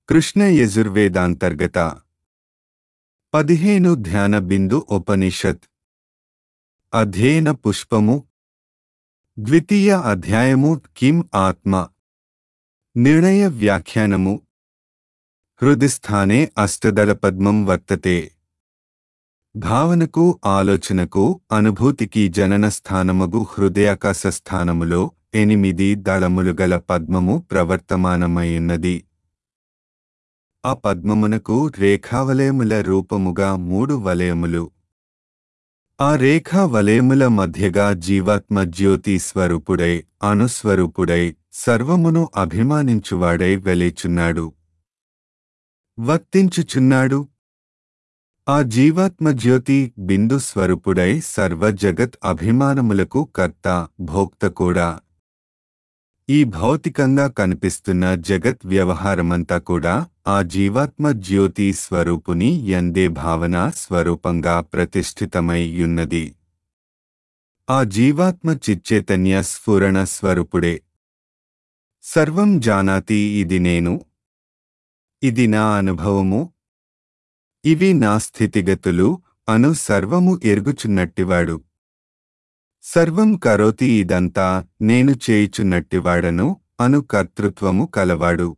కృష్ణ యజుర్వేదాంతర్గత పదిహేను ధ్యాన బిందు ఉపనిషత్ అధ్యయన పుష్పము ద్వితీయ అధ్యాయము కిం ఆత్మ నిర్ణయ వ్యాఖ్యానము హృదిస్థానే అష్టదళ పద్మం వర్తతే భావనకు ఆలోచనకు అనుభూతికి జనన స్థానమగు హృదయాకాశ స్థానములో ఎనిమిది దళములు గల పద్మము ప్రవర్తమానమైయున్నది ఆ పద్మమునకు రేఖావలయముల రూపముగా మూడు వలయములు ఆ రేఖా వలయముల మధ్యగా జీవాత్మ జ్యోతి స్వరూపుడై అనుస్వరూపుడై సర్వమును అభిమానించువాడై వెలేచున్నాడు వర్తించుచున్నాడు ఆ జీవాత్మ జ్యోతి బిందు స్వరూపుడై సర్వ జగత్ అభిమానములకు కర్త భోక్త కూడా ఈ భౌతికంగా కనిపిస్తున్న జగత్ వ్యవహారమంతా కూడా ఆ జీవాత్మ జ్యోతి స్వరూపుని ఎందే భావన స్వరూపంగా ప్రతిష్ఠితమై యున్నది ఆ జీవాత్మ చిచ్చైతన్య స్ఫురణ స్వరూపుడే సర్వం జానాతి ఇది నేను ఇది నా అనుభవము ఇవి నా స్థితిగతులు అను సర్వము ఎరుగుచున్నట్టివాడు సర్వం కరోతి ఇదంతా నేను చేయుచున్నట్టివాడను అను కర్తృత్వము కలవాడు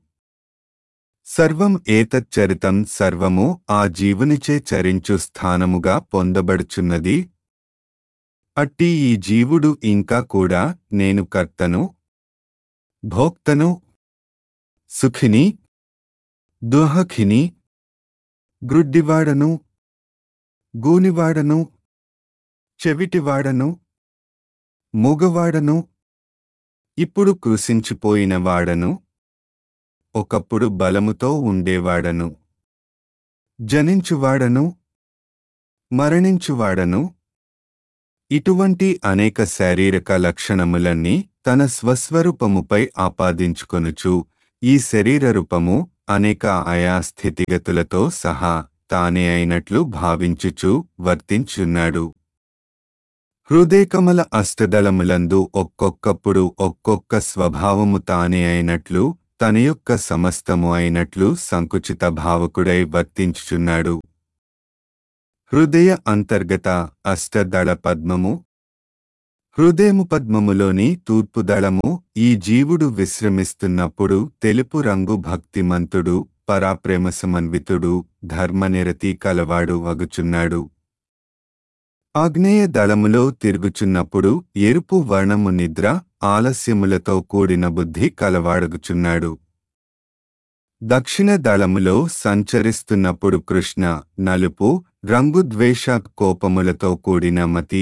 సర్వం ఏతచ్చరితం సర్వము ఆ జీవునిచే చరించు స్థానముగా పొందబడుచున్నది అట్టి ఈ జీవుడు ఇంకా కూడా నేను కర్తను భోక్తను సుఖిని దుహఖిని గ్రుడ్డివాడను గూనివాడను చెవిటివాడను మూగవాడను ఇప్పుడు కృషించిపోయిన వాడను ఒకప్పుడు బలముతో ఉండేవాడను జనించువాడను మరణించువాడను ఇటువంటి అనేక శారీరక లక్షణములన్నీ తన స్వస్వరూపముపై ఆపాదించుకొనుచు ఈ శరీర రూపము అనేక ఆయా స్థితిగతులతో సహా తానే అయినట్లు భావించుచు వర్తించున్నాడు హృదయకమల అష్టదళములందు ఒక్కొక్కప్పుడు ఒక్కొక్క స్వభావము తానే అయినట్లు తన యొక్క సమస్తము అయినట్లు సంకుచిత భావకుడై వర్తించుచున్నాడు హృదయ అంతర్గత అష్టదళ పద్మము హృదయము పద్మములోని తూర్పు దళము ఈ జీవుడు విశ్రమిస్తున్నప్పుడు తెలుపు రంగు భక్తిమంతుడు పరాప్రేమ సమన్వితుడు ధర్మనిరతి కలవాడు వగుచున్నాడు ఆగ్నేయ దళములో తిరుగుచున్నప్పుడు ఎరుపు వర్ణము నిద్ర ఆలస్యములతో కూడిన బుద్ధి కలవాడుగుచున్నాడు దక్షిణ దళములో సంచరిస్తున్నప్పుడు కృష్ణ నలుపు రంగు ద్వేష కోపములతో కూడిన మతి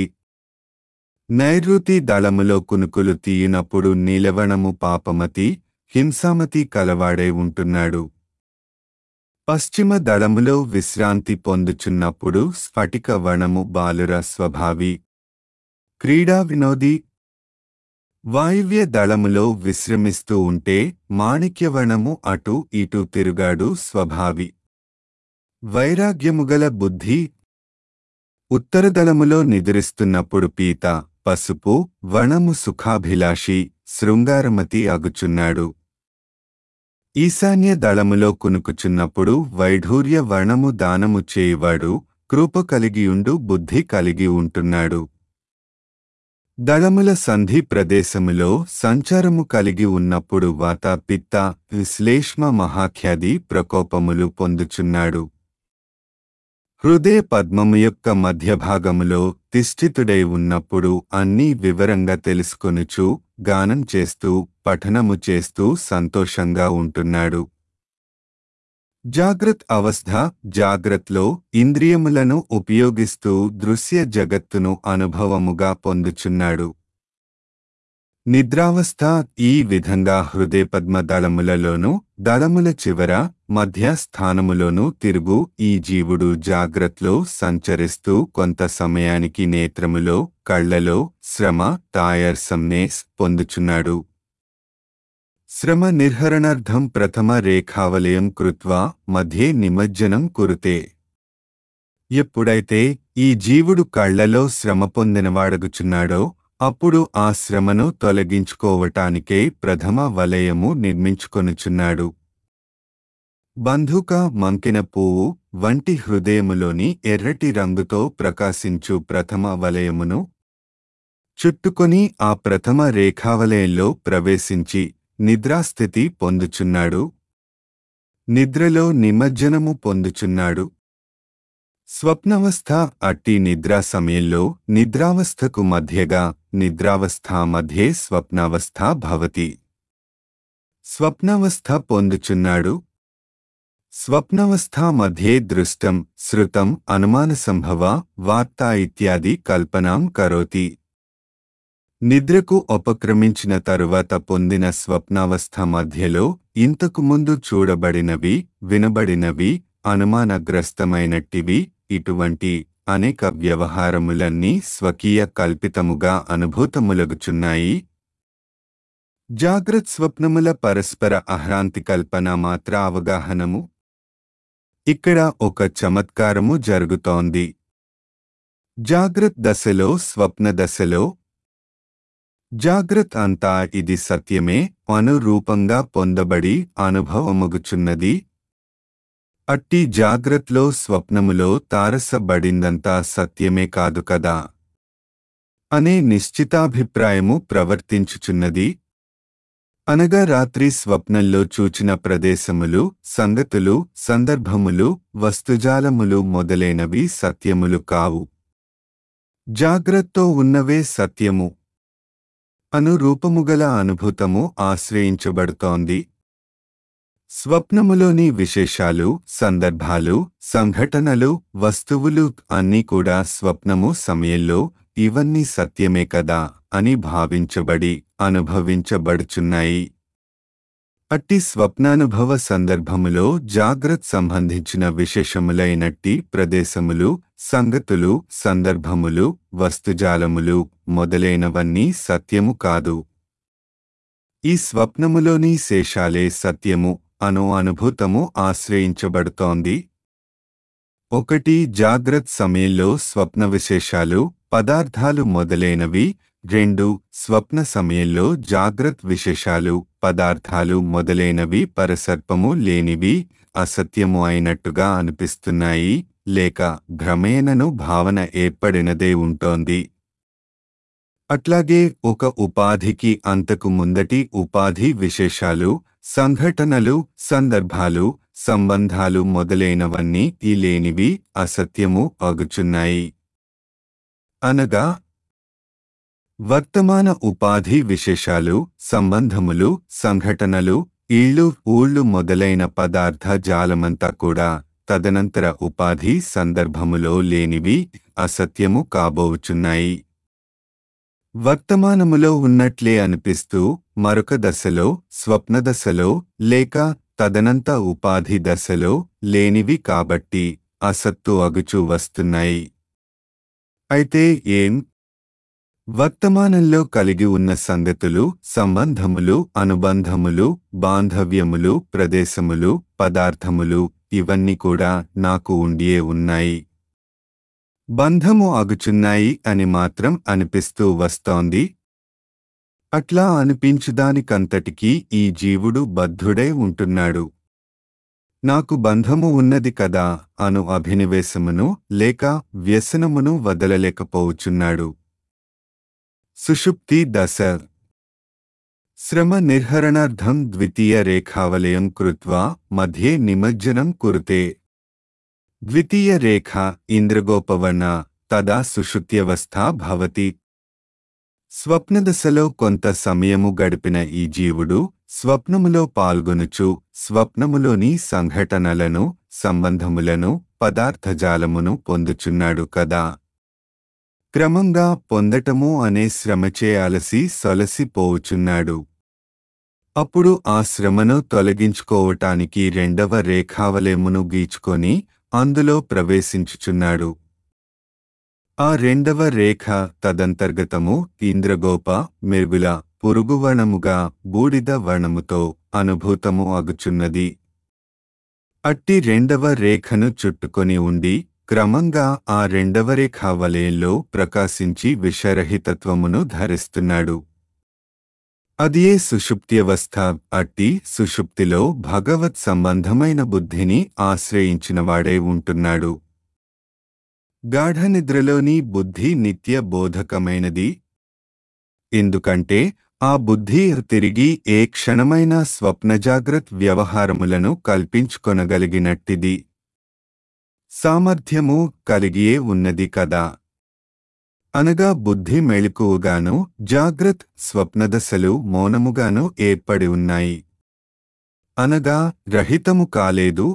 నైరుతి దళములో కునుకులు తీయునప్పుడు నీలవణము పాపమతి హింసామతి కలవాడై ఉంటున్నాడు పశ్చిమ దళములో విశ్రాంతి పొందుచున్నప్పుడు స్ఫటిక వణము బాలుర స్వభావి క్రీడా వినోది వాయువ్య దళములో విశ్రమిస్తూ ఉంటే మాణిక్యవణము అటు ఇటు తిరుగాడు స్వభావి వైరాగ్యముగల బుద్ధి ఉత్తరదళములో నిద్రిస్తున్నప్పుడు పీత పసుపు వణము సుఖాభిలాషి శృంగారమతి అగుచున్నాడు ఈశాన్య దళములో కునుకుచున్నప్పుడు వైఢూర్య వర్ణము దానము చేయువాడు కృప కలిగియుండు బుద్ధి కలిగి ఉంటున్నాడు దళముల సంధి ప్రదేశములో సంచారము కలిగి ఉన్నప్పుడు వాత పిత్త విశ్లేష్మ మహాఖ్యాది ప్రకోపములు పొందుచున్నాడు హృదయ పద్మము యొక్క మధ్యభాగములో తిష్ఠితుడై ఉన్నప్పుడు అన్నీ వివరంగా తెలుసుకొనుచు గానం చేస్తూ పఠనము చేస్తూ సంతోషంగా ఉంటున్నాడు జాగ్రత్ అవస్థ జాగ్రత్లో ఇంద్రియములను ఉపయోగిస్తూ దృశ్య జగత్తును అనుభవముగా పొందుచున్నాడు నిద్రావస్థ ఈ విధంగా హృదయపద్మ దళములలోనూ దళముల చివర మధ్య స్థానములోనూ తిరుగు ఈ జీవుడు జాగ్రత్లో సంచరిస్తూ కొంత సమయానికి నేత్రములో కళ్లలో శ్రమ తాయర్సంనేస్ పొందుచున్నాడు శ్రమ నిర్హరణార్థం ప్రథమ రేఖావలయం కృత్వా మధ్యే నిమజ్జనం కురుతే ఎప్పుడైతే ఈ జీవుడు కళ్లలో శ్రమ పొందినవాడగుచున్నాడో అప్పుడు ఆ శ్రమను తొలగించుకోవటానికే ప్రథమ వలయము నిర్మించుకొనుచున్నాడు బంధుక మంకిన పువ్వు వంటి హృదయములోని ఎర్రటి రంగుతో ప్రకాశించు ప్రథమ వలయమును చుట్టుకొని ఆ ప్రథమ రేఖావలయంలో ప్రవేశించి నిద్రాస్థితి పొందుచున్నాడు నిద్రలో నిమజ్జనము పొందుచున్నాడు స్వప్నవస్థ అట్టి నిద్రా సమయంలో నిద్రావస్థకు మధ్యగా నిద్రావస్థ మధ్యే స్వప్నావస్థ భవతి స్వప్నావస్థ పొందుచున్నాడు స్వప్నవస్థ మధ్యే దృష్టం శృతం అనుమాన సంభవ వార్తా ఇత్యాది కల్పనాం కరోతి నిద్రకు ఉపక్రమించిన తరువాత పొందిన స్వప్నావస్థ మధ్యలో ఇంతకు ముందు చూడబడినవి వినబడినవి అనుమానగ్రస్తమైనట్టివి ఇటువంటి అనేక వ్యవహారములన్నీ స్వకీయ కల్పితముగా అనుభూతములగుచున్నాయి జాగ్రత్ స్వప్నముల పరస్పర అహ్రాంతి కల్పన మాత్ర అవగాహనము ఇక్కడ ఒక చమత్కారము జరుగుతోంది జాగ్రత్ దశలో స్వప్న దశలో జాగ్రత్ అంతా ఇది సత్యమే అనురూపంగా పొందబడి అనుభవముగుచున్నది అట్టి జాగ్రత్లో స్వప్నములో తారసబడిందంతా సత్యమే కాదు కదా అనే నిశ్చితాభిప్రాయము ప్రవర్తించుచున్నది అనగా రాత్రి స్వప్నంలో చూచిన ప్రదేశములు సంగతులు సందర్భములు వస్తుజాలములు మొదలైనవి సత్యములు కావు జాగ్రత్తో ఉన్నవే సత్యము అనురూపముగల అనుభూతము ఆశ్రయించబడుతోంది స్వప్నములోని విశేషాలు సందర్భాలు సంఘటనలు వస్తువులు అన్నీ కూడా స్వప్నము సమయంలో ఇవన్నీ సత్యమే కదా అని భావించబడి అనుభవించబడుచున్నాయి అట్టి స్వప్నానుభవ సందర్భములో జాగ్రత్త సంబంధించిన విశేషములైనట్టి ప్రదేశములు సంగతులు సందర్భములు వస్తుజాలములు మొదలైనవన్నీ సత్యము కాదు ఈ స్వప్నములోని శేషాలే సత్యము అను అనుభూతము ఆశ్రయించబడుతోంది ఒకటి జాగ్రత్త సమయంలో స్వప్న విశేషాలు పదార్థాలు మొదలైనవి రెండు స్వప్న సమయంలో జాగ్రత్త విశేషాలు పదార్థాలు మొదలైనవి పరసర్పము లేనివి అసత్యము అయినట్టుగా అనిపిస్తున్నాయి లేక భ్రమేణను భావన ఏర్పడినదే ఉంటోంది అట్లాగే ఒక ఉపాధికి అంతకు ముందటి ఉపాధి విశేషాలు సంఘటనలు సందర్భాలు సంబంధాలు మొదలైనవన్నీ ఈ లేనివి అసత్యము అగుచున్నాయి అనగా వర్తమాన ఉపాధి విశేషాలు సంబంధములు సంఘటనలు ఇళ్ళు ఊళ్ళు మొదలైన పదార్థ జాలమంతా కూడా తదనంతర ఉపాధి సందర్భములో లేనివి అసత్యము కాబోచున్నాయి వర్తమానములో ఉన్నట్లే అనిపిస్తూ మరొక దశలో స్వప్న దశలో లేక తదనంత ఉపాధి దశలో లేనివి కాబట్టి అసత్తు అగుచూ వస్తున్నాయి అయితే ఏం వర్తమానంలో కలిగి ఉన్న సంగతులు సంబంధములు అనుబంధములు బాంధవ్యములు ప్రదేశములు పదార్థములు ఇవన్నీ కూడా నాకు ఉండియే ఉన్నాయి బంధము అగుచున్నాయి అని మాత్రం అనిపిస్తూ వస్తోంది అట్లా అనిపించుదానికంతటికీ ఈ జీవుడు బద్ధుడై ఉంటున్నాడు నాకు బంధము ఉన్నది కదా అను అభినివేశమును లేక వ్యసనమును వదలలేకపోవచున్నాడు సుషుప్తి దశ శ్రమ నిర్హరణార్థం ద్వితీయ రేఖావలయం కృత్వా మధ్యే నిమజ్జనం కురుతే ద్వితీయ రేఖ ఇంద్రగోపవర్ణ తదా సుషుప్త్యవస్థ భవతి స్వప్నదశలో కొంత సమయము గడిపిన ఈ జీవుడు స్వప్నములో పాల్గొనుచు స్వప్నములోని సంఘటనలను సంబంధములను పదార్థజాలమును పొందుచున్నాడు కదా క్రమంగా పొందటము అనే శ్రమచే అలసి సొలసిపోవుచున్నాడు అప్పుడు ఆ శ్రమను తొలగించుకోవటానికి రెండవ రేఖావలేమును గీచుకొని అందులో ప్రవేశించుచున్నాడు ఆ రెండవ రేఖ తదంతర్గతము ఇంద్రగోప మెరుగుల పురుగువర్ణముగా బూడిద వర్ణముతో అనుభూతము అగుచున్నది అట్టి రెండవ రేఖను చుట్టుకొని ఉండి క్రమంగా ఆ రెండవ రేఖా వలయంలో ప్రకాశించి విషరహితత్వమును ధరిస్తున్నాడు అదియే సుషుప్త్యవస్థ అట్టి సుషుప్తిలో భగవత్ సంబంధమైన బుద్ధిని ఆశ్రయించినవాడే ఉంటున్నాడు గాఢనిద్రలోని బుద్ధి నిత్య బోధకమైనది ఎందుకంటే ఆ బుద్ధి తిరిగి ఏ క్షణమైన స్వప్నజాగ్రత్ వ్యవహారములను కల్పించుకొనగలిగినట్టిది సామర్థ్యము కలిగియే ఉన్నది కదా అనగా బుద్ధి మెళుకువగాను జాగ్రత్ స్వప్నదశలు మౌనముగాను ఏర్పడి ఉన్నాయి అనగా రహితము కాలేదు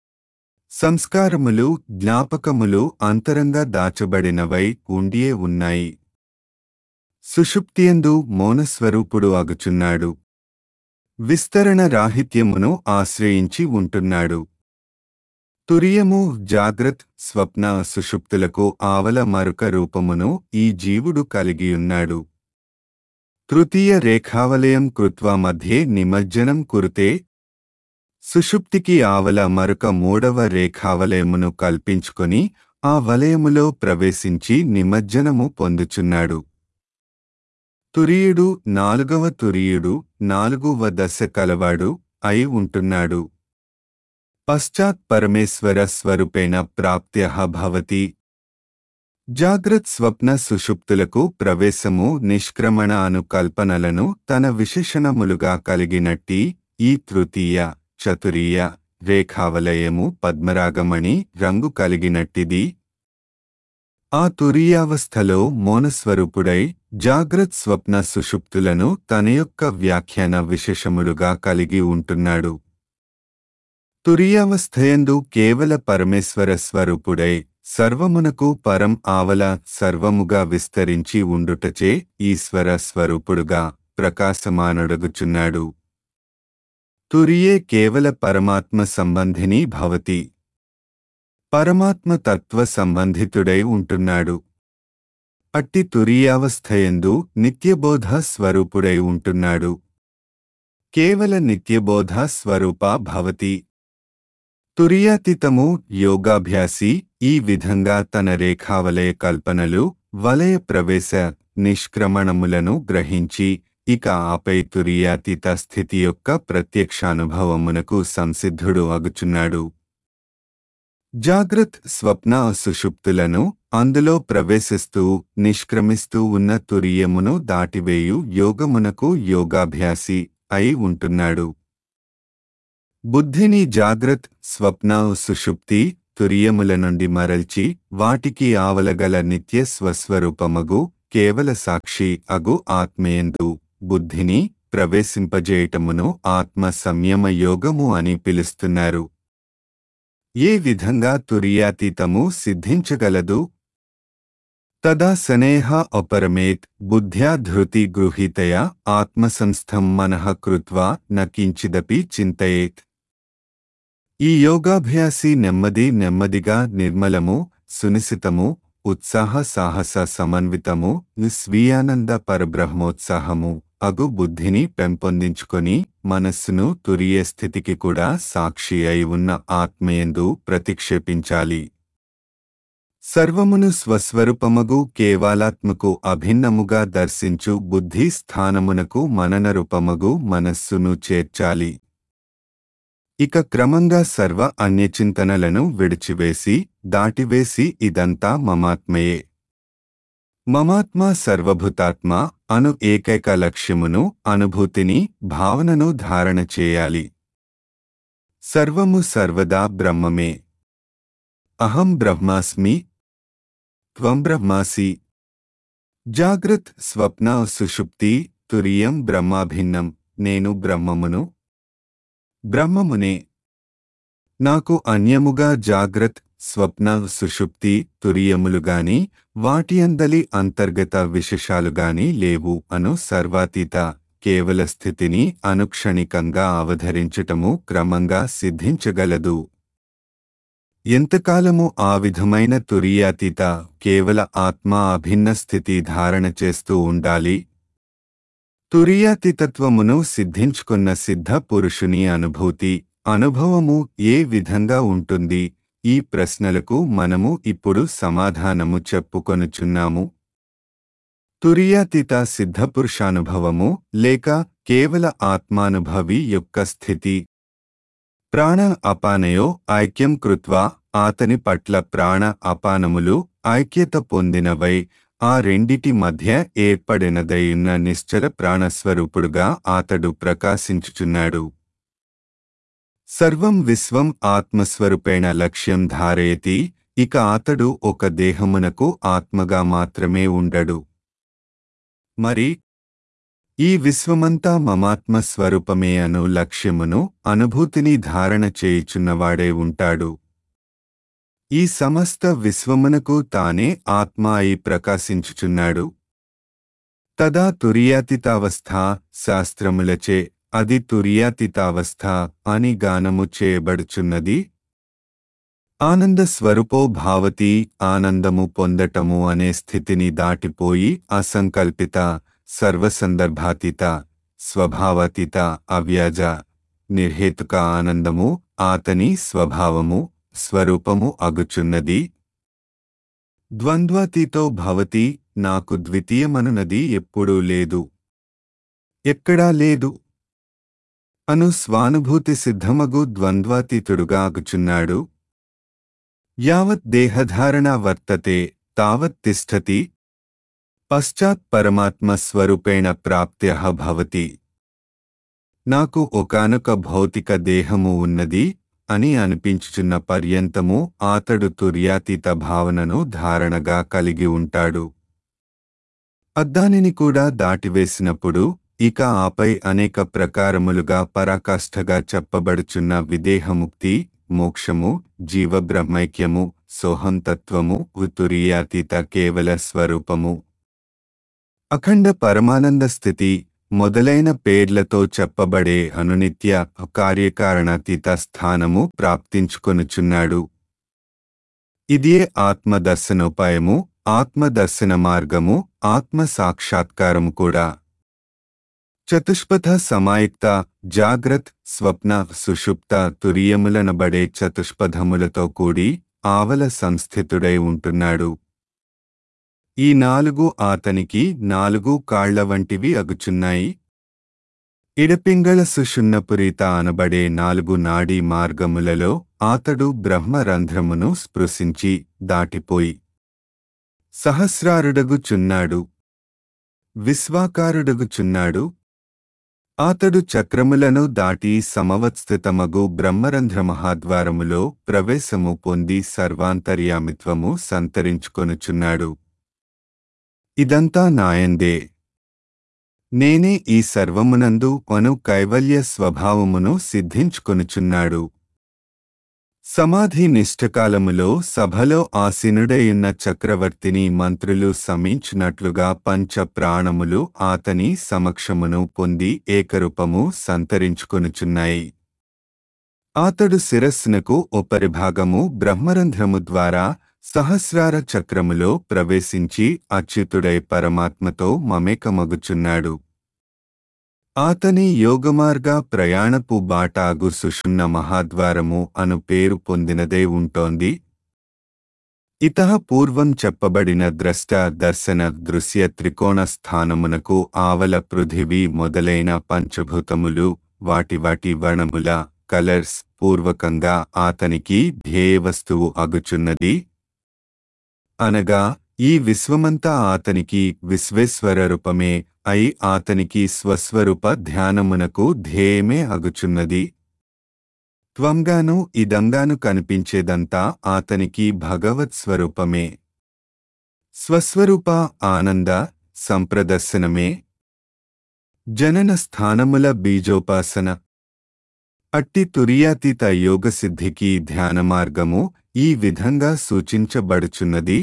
సంస్కారములు జ్ఞాపకములు అంతరంగా దాచబడినవై ఉండియే ఉన్నాయి సుషుప్తియందు మౌనస్వరూపుడు అగుచున్నాడు విస్తరణ రాహిత్యమును ఆశ్రయించి ఉంటున్నాడు తురియము జాగ్రత్ స్వప్న సుషుప్తులకు ఆవల మరొక రూపమును ఈ జీవుడు కలిగియున్నాడు తృతీయ రేఖావలయం కృత్వా మధ్యే నిమజ్జనం కురుతే సుషుప్తికి ఆవల మరొక మూడవ రేఖావలయమును కల్పించుకొని ఆ వలయములో ప్రవేశించి నిమజ్జనము పొందుచున్నాడు తురియుడు నాలుగవ తురియుడు నాలుగవ దశ కలవాడు అయి ఉంటున్నాడు పశ్చాత్ పరమేశ్వర స్వరూపేణ ప్రాప్త్య భవతి జాగ్రత్ స్వప్న సుషుప్తులకు ప్రవేశము నిష్క్రమణ అను కల్పనలను తన విశేషణములుగా కలిగినట్టి ఈ తృతీయ చతురీయ రేఖావలయము పద్మరాగమణి రంగు కలిగినట్టిది ఆ తురీయావస్థలో మౌనస్వరూపుడై జాగ్రత్ స్వప్న సుషుప్తులను తన యొక్క వ్యాఖ్యాన విశేషములుగా కలిగి ఉంటున్నాడు తురీయావస్థయందు కేవల పరమేశ్వర స్వరూపుడై సర్వమునకు పరం ఆవల సర్వముగా విస్తరించి ఉండుటచే ఈశ్వర స్వరూపుడుగా ప్రకాశమానొడగుచున్నాడు తురియే కేవల పరమాత్మ సంబంధిని భవతి పరమాత్మ తత్వ సంబంధితుడై ఉంటున్నాడు అట్టి తురీయావస్థయందు నిత్యబోధ స్వరూపుడై ఉంటున్నాడు కేవల నిత్యబోధ స్వరూప భవతి తురియాతీతము యోగాభ్యాసి ఈ విధంగా తన రేఖావలయ కల్పనలు వలయ ప్రవేశ నిష్క్రమణములను గ్రహించి ఇక ఆపై తురియాతీత స్థితి యొక్క ప్రత్యక్షానుభవమునకు సంసిద్ధుడు అగుచున్నాడు జాగ్రత్ స్వప్న సుషుప్తులను అందులో ప్రవేశిస్తూ నిష్క్రమిస్తూ ఉన్న తురియమును దాటివేయు యోగమునకు యోగాభ్యాసి అయి ఉంటున్నాడు బుద్ధిని జాగ్రత్ స్వప్న సుషుప్తి తురియముల నుండి మరల్చి వాటికి ఆవలగల నిత్య స్వస్వరూపమగు కేవల సాక్షి అగు ఆత్మయందు బుద్ధిని ప్రవేశింపజేయటమును ఆత్మ సంయమ యోగము అని పిలుస్తున్నారు ఏ విధంగా తురియాతీతము సిద్ధించగలదు తదా సనేహ అపరమేత్ బుద్ధ్యా ధృతి గృహీతయా ఆత్మసంస్థం మనః కృత్వా న కించిదపి చింతయేత్ ఈ యోగాభ్యాసి నెమ్మది నెమ్మదిగా నిర్మలము సునిశితము ఉత్సాహ సాహస సమన్వితము స్వీయానంద పరబ్రహ్మోత్సాహము అగు బుద్ధిని పెంపొందించుకొని మనస్సును తురియ స్థితికి కూడా సాక్షి అయి ఉన్న ఆత్మయందు ప్రతిక్షేపించాలి సర్వమును స్వస్వరూపమగు కేవలాత్మకు అభిన్నముగా దర్శించు బుద్ధి స్థానమునకు మననరూపమగు మనస్సును చేర్చాలి ఇక క్రమంగా సర్వ అన్యచింతనలను విడిచివేసి దాటివేసి ఇదంతా మమాత్మయే మమాత్మ సర్వభూతాత్మ అను ఏకైక లక్ష్యమును అనుభూతిని భావనను ధారణ చేయాలి సర్వము సర్వదా బ్రహ్మమే అహం బ్రహ్మాస్మి త్వం బ్రహ్మాసి జాగ్రత్ స్వప్న సుషుప్తి తురియం బ్రహ్మాభిన్నం నేను బ్రహ్మమును బ్రహ్మమునే నాకు అన్యముగా జాగ్రత్ స్వప్న సుషుప్తి తురియములుగాని వాటి అందలి అంతర్గత విశేషాలుగాని లేవు అను సర్వాతీత కేవల స్థితిని అనుక్షణికంగా అవధరించటము క్రమంగా సిద్ధించగలదు ఎంతకాలము ఆ విధమైన తురియాతీత కేవల ఆత్మ అభిన్న స్థితి ధారణ చేస్తూ ఉండాలి తురియాతీతత్వమును సిద్ధించుకున్న సిద్ధ పురుషుని అనుభూతి అనుభవము ఏ విధంగా ఉంటుంది ఈ ప్రశ్నలకు మనము ఇప్పుడు సమాధానము చెప్పుకొనుచున్నాము తురియాతీత సిద్ధపురుషానుభవము లేక కేవల ఆత్మానుభవి యొక్క స్థితి ప్రాణ అపానయో ఐక్యం కృత్వా ఆతని పట్ల ప్రాణ అపానములు ఐక్యత పొందినవై ఆ రెండిటి మధ్య ఏర్పడినదైన నిశ్చల ప్రాణస్వరూపుడుగా అతడు ప్రకాశించుచున్నాడు సర్వం విశ్వం ఆత్మస్వరూపేణ లక్ష్యం ధారయతి ఇక అతడు ఒక దేహమునకు ఆత్మగా మాత్రమే ఉండడు మరి ఈ విశ్వమంతా మమాత్మ స్వరూపమే అను లక్ష్యమును అనుభూతిని ధారణ చేయుచున్నవాడే ఉంటాడు ఈ సమస్త విశ్వమునకు తానే ఆత్మ అయి ప్రకాశించుచున్నాడు తదా తురియాతితావస్థ శాస్త్రములచే అది తురియాతితావస్థ అని గానము చేయబడుచున్నది ఆనంద స్వరూపో భావతి ఆనందము పొందటము అనే స్థితిని దాటిపోయి అసంకల్పిత సర్వసందర్భాతీత స్వభావాతీత అవ్యాజ నిర్హేతుక ఆనందము ఆతని స్వభావము స్వరూపము అగుచున్నది ద్వంద్వాతీతో భవతి నాకు ద్వితీయమనునది ఎప్పుడూ లేదు ఎక్కడా లేదు అను స్వానుభూతి సిద్ధమగు ద్వంద్వాతీతుడుగా అగుచున్నాడు యావత్ దేహధారణ వర్తతే తావత్ తిష్టతి పశ్చాత్ పరమాత్మ స్వరూపేణ ప్రాప్త్య భవతి నాకు ఒకానొక భౌతిక దేహము ఉన్నది అని అనిపించుచున్న పర్యంతము ఆతడు తుర్యాతీత భావనను ధారణగా కలిగి ఉంటాడు అద్దానిని కూడా దాటివేసినప్పుడు ఇక ఆపై అనేక ప్రకారములుగా పరాకాష్ఠగా చెప్పబడుచున్న విదేహముక్తి మోక్షము జీవబ్రహ్మైక్యము సోహంతత్వము ఉతురియాతీత కేవల స్వరూపము అఖండ పరమానంద స్థితి మొదలైన పేర్లతో చెప్పబడే అనునిత్య కార్యకారణాతీత స్థానము ప్రాప్తించుకొనుచున్నాడు ఇదే ఆత్మదర్శనోపాయము ఆత్మదర్శన మార్గము ఆత్మ సాక్షాత్కారము కూడా చతుష్పథ సమాయుక్త జాగ్రత్ స్వప్న సుషుప్త తురియములనబడే చతుష్పథములతో కూడి ఆవల సంస్థితుడై ఉంటున్నాడు ఈ నాలుగు ఆతనికి నాలుగు కాళ్ల వంటివి అగుచున్నాయి ఇడపింగళ సుషున్నపురీత అనబడే నాలుగు నాడీ మార్గములలో ఆతడు బ్రహ్మరంధ్రమును స్పృశించి దాటిపోయి సహస్రారుడగుచున్నాడు విశ్వాకారుడగుచున్నాడు ఆతడు చక్రములను దాటి సమవత్స్థితమగు బ్రహ్మరంధ్ర మహాద్వారములో ప్రవేశము పొంది సర్వాంతర్యామిత్వము సంతరించుకొనుచున్నాడు ఇదంతా నాయందే నేనే ఈ సర్వమునందు అను కైవల్య స్వభావమును సిద్ధించుకొనుచున్నాడు సమాధి నిష్ఠకాలములో సభలో ఆసీనుడైయున్న చక్రవర్తిని మంత్రులు సమీంచినట్లుగా పంచ ప్రాణములు ఆతని సమక్షమును పొంది ఏకరూపము సంతరించుకొనుచున్నాయి ఆతడు శిరస్సునకు ఉపరిభాగము బ్రహ్మరంధ్రము ద్వారా సహస్రార చక్రములో ప్రవేశించి అచ్యుతుడై పరమాత్మతో మమేకమగుచున్నాడు ఆతని యోగమార్గ ప్రయాణపు బాటాగు సుషున్న మహాద్వారము అను పేరు పొందినదే ఉంటోంది ఇతః పూర్వం చెప్పబడిన ద్రష్ట దర్శన దృశ్య త్రికోణ స్థానమునకు ఆవల పృథివీ మొదలైన పంచభూతములు వాటి వాటి వర్ణముల కలర్స్ పూర్వకంగా ఆతనికి ధ్యేయవస్తువు అగుచున్నది అనగా ఈ విశ్వమంతా ఆతనికి విశ్వేశ్వర రూపమే అయి ఆతనికి స్వస్వరూప ధ్యానమునకు ధ్యేయమే అగుచున్నది త్వంగాను ఇదంగాను కనిపించేదంతా ఆతనికి భగవత్ స్వరూపమే స్వస్వరూప ఆనంద సంప్రదర్శనమే జనన స్థానముల బీజోపాసన అట్టి తురియాతీత యోగసిద్ధికి ధ్యాన మార్గము ఈ విధంగా సూచించబడుచున్నది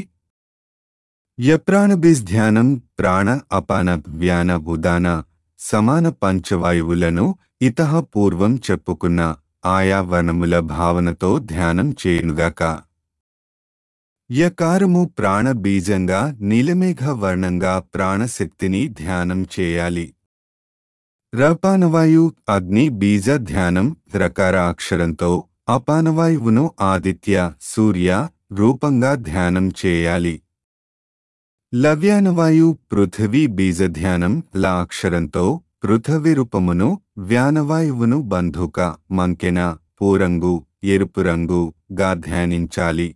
యప్రాణబీజ్ ధ్యానం ప్రాణ అపాన వ్యాన ఉదాన సమాన పంచవాయువులను ఇతః పూర్వం చెప్పుకున్న ఆయా వర్ణముల భావనతో ధ్యానం చేయునుగాక యకారము ప్రాణ బీజంగా నీలమేఘ వర్ణంగా ప్రాణశక్తిని ధ్యానం చేయాలి రపానవాయు అగ్ని బీజ ధ్యానం రకార అక్షరంతో అపానవాయువును ఆదిత్య సూర్య రూపంగా ధ్యానం చేయాలి లవ్యానవాయు పృథివీ బీజధ్యానం ల అక్షరంతో పృథవి రూపమును వ్యానవాయువును బంధుక మంకెన పూరంగు ఎరుపు రంగు గా ధ్యానించాలి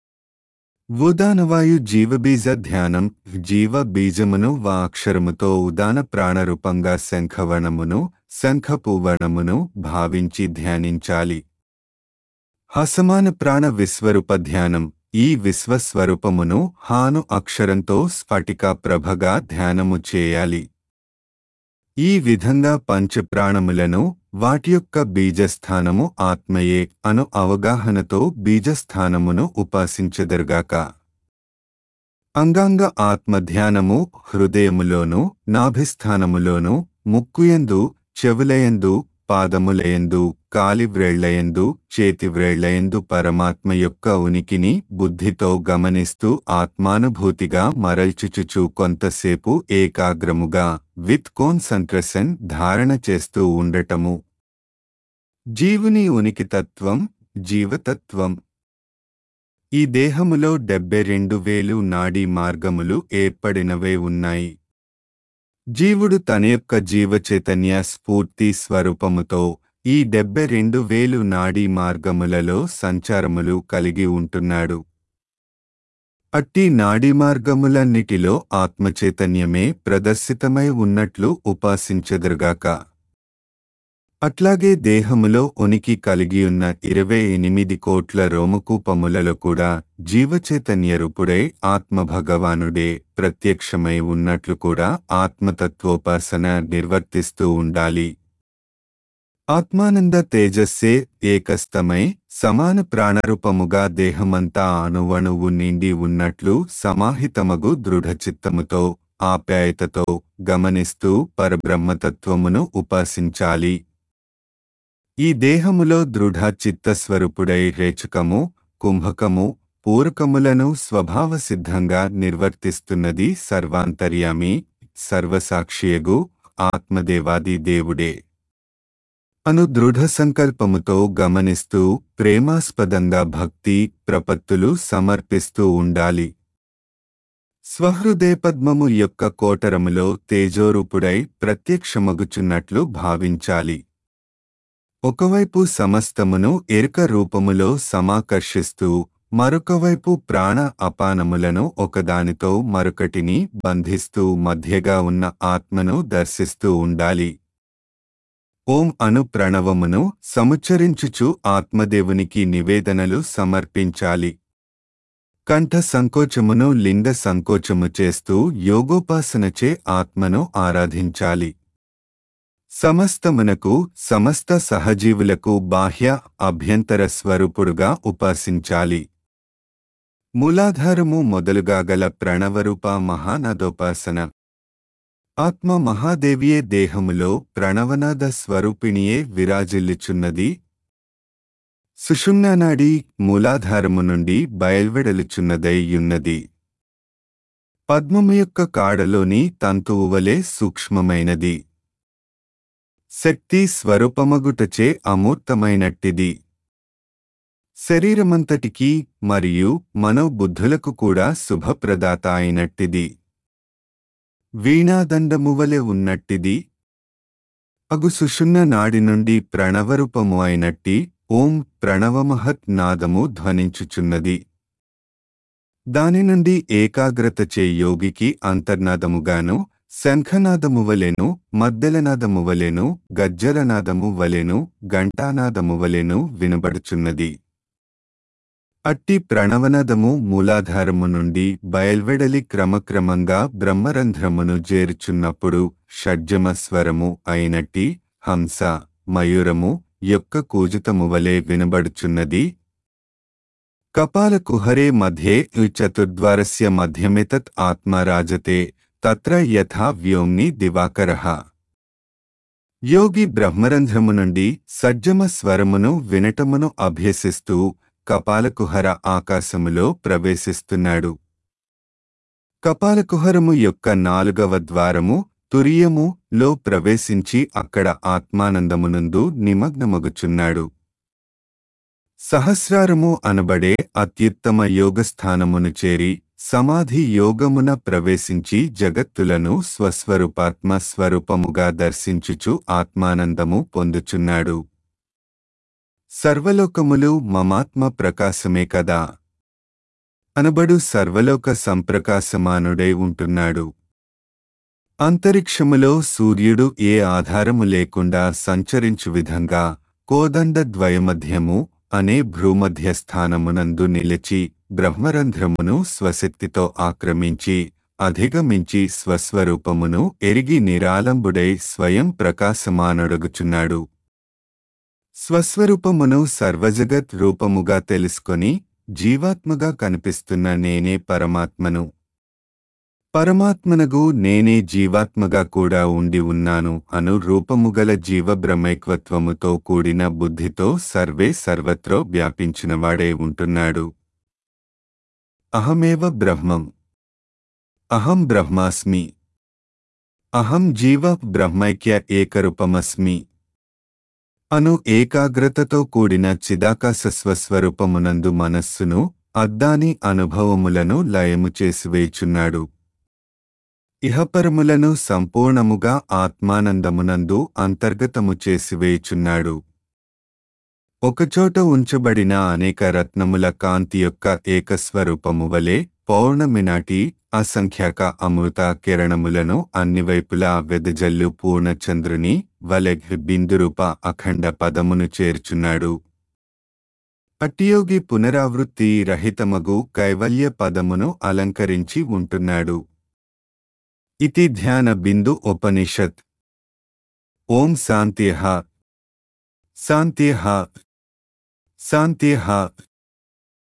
ఉదానవాయు జీవబీజ ధ్యానం జీవ బీజమును వా అక్షరముతో ఉదాన ప్రాణరూపంగా శంఖవణమును శంఖపూవణమును భావించి ధ్యానించాలి హసమాన ప్రాణ విశ్వరూప ధ్యానం ఈ విశ్వస్వరూపమును హాను అక్షరంతో స్ఫటిక ప్రభగా ధ్యానము చేయాలి ఈ విధంగా పంచప్రాణములను వాటి యొక్క బీజస్థానము ఆత్మయే అను అవగాహనతో బీజస్థానమును ఉపాసించెదరుగాక అంగాంగ ఆత్మధ్యానము హృదయములోను నాభిస్థానములోను ముక్కుయందు చెవులయందు పాదములయందు కాలివ్రేళ్లయందు చేతివ్రేళ్లయందు పరమాత్మ యొక్క ఉనికిని బుద్ధితో గమనిస్తూ ఆత్మానుభూతిగా మరల్చుచుచు కొంతసేపు ఏకాగ్రముగా విత్ కాన్సంట్రేషన్ ధారణ చేస్తూ ఉండటము జీవుని ఉనికి తత్వం జీవతత్వం ఈ దేహములో డెబ్బై రెండు వేలు నాడీ మార్గములు ఏర్పడినవే ఉన్నాయి జీవుడు తన యొక్క జీవచైతన్య స్ఫూర్తి స్వరూపముతో ఈ డెబ్బై రెండు వేలు నాడీ మార్గములలో సంచారములు కలిగి ఉంటున్నాడు అట్టి నాడీ మార్గములన్నిటిలో ఆత్మచైతన్యమే ప్రదర్శితమై ఉన్నట్లు ఉపాసించెదరుగాక అట్లాగే దేహములో ఉనికి కలిగియున్న ఇరవై ఎనిమిది కోట్ల రోమకూపములలో కూడా జీవచైతన్య రూపుడై ఆత్మభగవానుడే ప్రత్యక్షమై ఉన్నట్లు కూడా ఆత్మతత్వోపాసన నిర్వర్తిస్తూ ఉండాలి ఆత్మానంద తేజస్సే ఏకస్తమై సమాన ప్రాణరూపముగా దేహమంతా అణువణువు నిండి ఉన్నట్లు సమాహితమగు దృఢచిత్తముతో ఆప్యాయతతో గమనిస్తూ పరబ్రహ్మతత్వమును ఉపాసించాలి ఈ దేహములో దృఢ చిత్తస్వరూపుడై రేచకము కుంభకము పూరకములను స్వభావసిద్ధంగా నిర్వర్తిస్తున్నది సర్వాంతర్యామి సర్వసాక్షియగు ఆత్మదేవాది దేవుడే అను దృఢ సంకల్పముతో గమనిస్తూ ప్రేమాస్పదంగా భక్తి ప్రపత్తులు సమర్పిస్తూ ఉండాలి స్వహృదయపద్మము యొక్క కోటరములో తేజోరూపుడై ప్రత్యక్షమగుచున్నట్లు భావించాలి ఒకవైపు సమస్తమును ఎరుక రూపములో సమాకర్షిస్తూ మరొకవైపు ప్రాణ అపానములను ఒకదానితో మరొకటిని బంధిస్తూ మధ్యగా ఉన్న ఆత్మను దర్శిస్తూ ఉండాలి ఓం అను ప్రణవమును సముచ్చరించుచు ఆత్మదేవునికి నివేదనలు సమర్పించాలి కంఠ సంకోచమును లింగ సంకోచము చేస్తూ యోగోపాసనచే ఆత్మను ఆరాధించాలి సమస్తమునకు సమస్త సహజీవులకు బాహ్య అభ్యంతర స్వరూపుడుగా ఉపాసించాలి మూలాధారము మొదలుగా గల ప్రణవరూప మహానదోపాసన ఆత్మ మహాదేవియే దేహములో ప్రణవనాద స్వరూపిణియే విరాజిల్లుచున్నది సుషుమ్నానాడి మూలాధారము నుండి బయల్వెడలుచున్నదై యున్నది పద్మము యొక్క కాడలోని తంతువు వలె సూక్ష్మమైనది శక్తి స్వరూపమగుటచే అమూర్తమైనట్టిది శరీరమంతటికీ మరియు మనోబుద్ధులకు కూడా శుభప్రదాత అయినట్టిది వీణాదండమువలె ఉన్నట్టిది అగు సుషుమ్న నాడి నుండి ప్రణవరూపము అయినట్టి ఓం ప్రణవమహత్ నాదము ధ్వనించుచున్నది దాని నుండి ఏకాగ్రతచే యోగికి అంతర్నాదముగాను శంఖనాదము వలెను మద్దెలనాదము వలెను గజ్జలనాదము వలెను ఘంటానాదము వలెను వినబడుచున్నది అట్టి ప్రణవనాదము మూలాధారము నుండి బయల్వెడలి క్రమక్రమంగా బ్రహ్మరంధ్రమును చేర్చున్నప్పుడు షడ్జమ స్వరము అయినట్టి హంస మయూరము యొక్క కూజుతము వలె వినబడుచున్నది కపాల కుహరే మధ్యే చతుర్ద్వారస్య మధ్యమితత్ ఆత్మ రాజతే తత్ర యథా వ్యోమ్ని దివాకరః యోగి బ్రహ్మరంధ్రము నుండి సజ్జమ స్వరమును వినటమును అభ్యసిస్తూ కపాలకుహర ఆకాశములో ప్రవేశిస్తున్నాడు కపాలకుహరము యొక్క నాలుగవ ద్వారము తురియము లో ప్రవేశించి అక్కడ ఆత్మానందమునందు నిమగ్నమగుచున్నాడు సహస్రారము అనబడే అత్యుత్తమ యోగస్థానమును చేరి సమాధి యోగమున ప్రవేశించి జగత్తులను స్వస్వరూపాత్మ స్వరూపముగా దర్శించుచు ఆత్మానందము పొందుచున్నాడు సర్వలోకములు మమాత్మ ప్రకాశమే కదా అనబడు సర్వలోక సంప్రకాశమానుడై ఉంటున్నాడు అంతరిక్షములో సూర్యుడు ఏ ఆధారము లేకుండా సంచరించు విధంగా కోదండ ద్వయమధ్యము అనే భ్రూమధ్య స్థానమునందు నిలిచి బ్రహ్మరంధ్రమును స్వశక్తితో ఆక్రమించి అధిగమించి స్వస్వరూపమును ఎరిగి నిరాలంబుడై స్వయం ప్రకాశమానొడగుచున్నాడు స్వస్వరూపమును సర్వజగత్ రూపముగా తెలుసుకొని జీవాత్మగా కనిపిస్తున్న నేనే పరమాత్మను పరమాత్మనగు నేనే జీవాత్మగా కూడా ఉండి ఉన్నాను అను రూపముగల జీవబ్రహ్మైక్వత్వముతో కూడిన బుద్ధితో సర్వే సర్వత్రో వ్యాపించినవాడే ఉంటున్నాడు అహమేవ బ్రహ్మం అహం బ్రహ్మాస్మి అహం జీవ బ్రహ్మైక్య ఏకరూపమస్మి అను ఏకాగ్రతతో కూడిన చిదాకాశ స్వస్వరూపమునందు మనస్సును అద్దాని అనుభవములను లయము చేసివేచున్నాడు ఇహపరములను సంపూర్ణముగా ఆత్మానందమునందు అంతర్గతము చేసివేయుచున్నాడు ఒకచోట ఉంచబడిన అనేక రత్నముల కాంతి యొక్క ఏకస్వరూపము వలె పౌర్ణమి నాటి అసంఖ్యాక అమృత కిరణములను అన్ని వైపులా వెదజల్లు పూర్ణచంద్రుని వలె బిందురూప అఖండ పదమును చేర్చున్నాడు అట్టియోగి పునరావృత్తి రహితమగు కైవల్య పదమును అలంకరించి ఉంటున్నాడు ఇతి ధ్యాన బిందు ఉపనిషత్ ఓం శాంత్యః శాంత్యః శాంత్యః